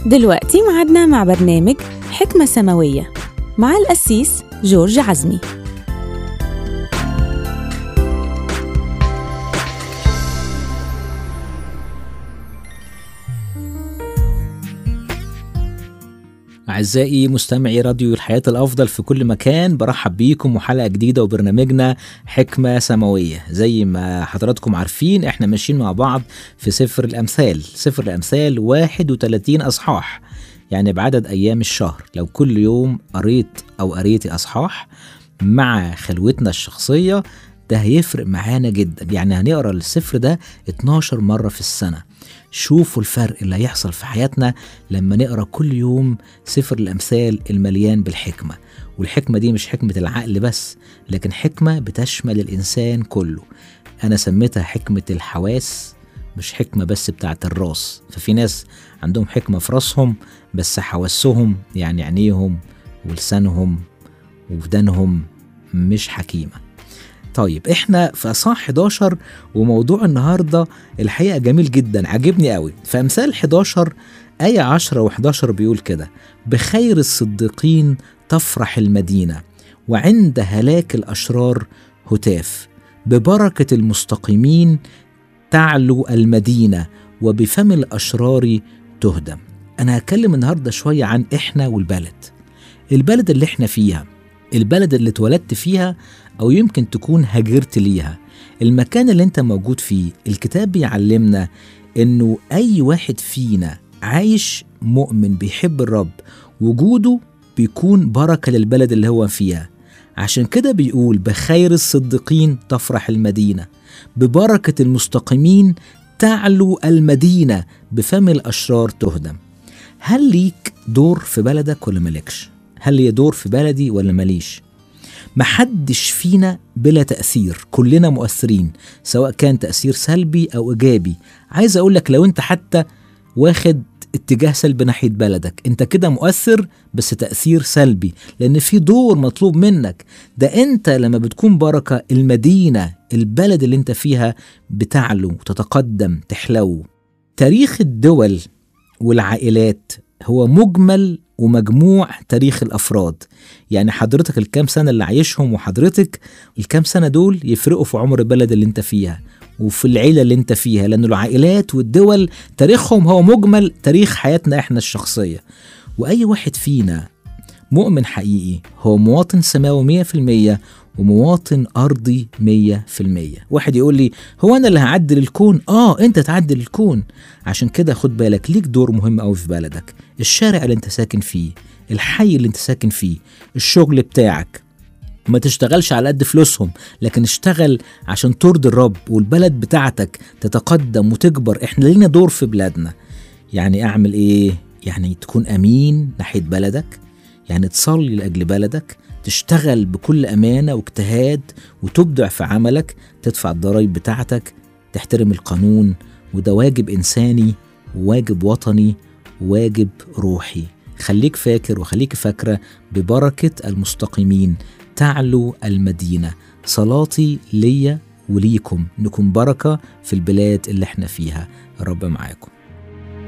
دلوقتي معادنا مع برنامج حكمة سماوية مع القسيس جورج عزمي أعزائي مستمعي راديو الحياة الأفضل في كل مكان برحب بيكم وحلقة جديدة وبرنامجنا حكمة سماوية زي ما حضراتكم عارفين احنا ماشيين مع بعض في سفر الأمثال سفر الأمثال 31 أصحاح يعني بعدد أيام الشهر لو كل يوم قريت أو قريتي أصحاح مع خلوتنا الشخصية ده هيفرق معانا جدا يعني هنقرا السفر ده 12 مرة في السنة شوفوا الفرق اللي هيحصل في حياتنا لما نقرا كل يوم سفر الامثال المليان بالحكمه والحكمه دي مش حكمه العقل بس لكن حكمه بتشمل الانسان كله انا سميتها حكمه الحواس مش حكمه بس بتاعت الراس ففي ناس عندهم حكمه في راسهم بس حواسهم يعني عينيهم ولسانهم ودانهم مش حكيمه طيب احنا في اصحاح 11 وموضوع النهارده الحقيقه جميل جدا عجبني قوي في امثال 11 آية 10 و11 بيقول كده بخير الصديقين تفرح المدينة وعند هلاك الأشرار هتاف ببركة المستقيمين تعلو المدينة وبفم الأشرار تهدم أنا هتكلم النهاردة شوية عن إحنا والبلد البلد اللي إحنا فيها البلد اللي اتولدت فيها أو يمكن تكون هاجرت ليها المكان اللي انت موجود فيه الكتاب بيعلمنا انه اي واحد فينا عايش مؤمن بيحب الرب وجوده بيكون بركة للبلد اللي هو فيها عشان كده بيقول بخير الصديقين تفرح المدينة ببركة المستقيمين تعلو المدينة بفم الأشرار تهدم هل ليك دور في بلدك ولا مالكش؟ هل لي دور في بلدي ولا ماليش؟ محدش فينا بلا تأثير كلنا مؤثرين سواء كان تأثير سلبي أو إيجابي عايز أقول لك لو أنت حتى واخد اتجاه سلبي ناحية بلدك انت كده مؤثر بس تأثير سلبي لأن في دور مطلوب منك ده انت لما بتكون بركة المدينة البلد اللي انت فيها بتعلو تتقدم تحلو تاريخ الدول والعائلات هو مجمل ومجموع تاريخ الافراد يعني حضرتك الكام سنه اللي عايشهم وحضرتك الكام سنه دول يفرقوا في عمر البلد اللي انت فيها وفي العيله اللي انت فيها لان العائلات والدول تاريخهم هو مجمل تاريخ حياتنا احنا الشخصيه واي واحد فينا مؤمن حقيقي هو مواطن سماوي 100% ومواطن أرضي مية في المية واحد يقول لي هو أنا اللي هعدل الكون آه أنت تعدل الكون عشان كده خد بالك ليك دور مهم أوي في بلدك الشارع اللي أنت ساكن فيه الحي اللي أنت ساكن فيه الشغل بتاعك ما تشتغلش على قد فلوسهم لكن اشتغل عشان ترضي الرب والبلد بتاعتك تتقدم وتكبر احنا لينا دور في بلادنا يعني اعمل ايه يعني تكون امين ناحيه بلدك يعني تصلي لاجل بلدك تشتغل بكل امانه واجتهاد وتبدع في عملك تدفع الضرايب بتاعتك تحترم القانون وده واجب انساني وواجب وطني وواجب روحي خليك فاكر وخليك فاكره ببركه المستقيمين تعلو المدينه صلاتي ليا وليكم نكون بركه في البلاد اللي احنا فيها الرب معاكم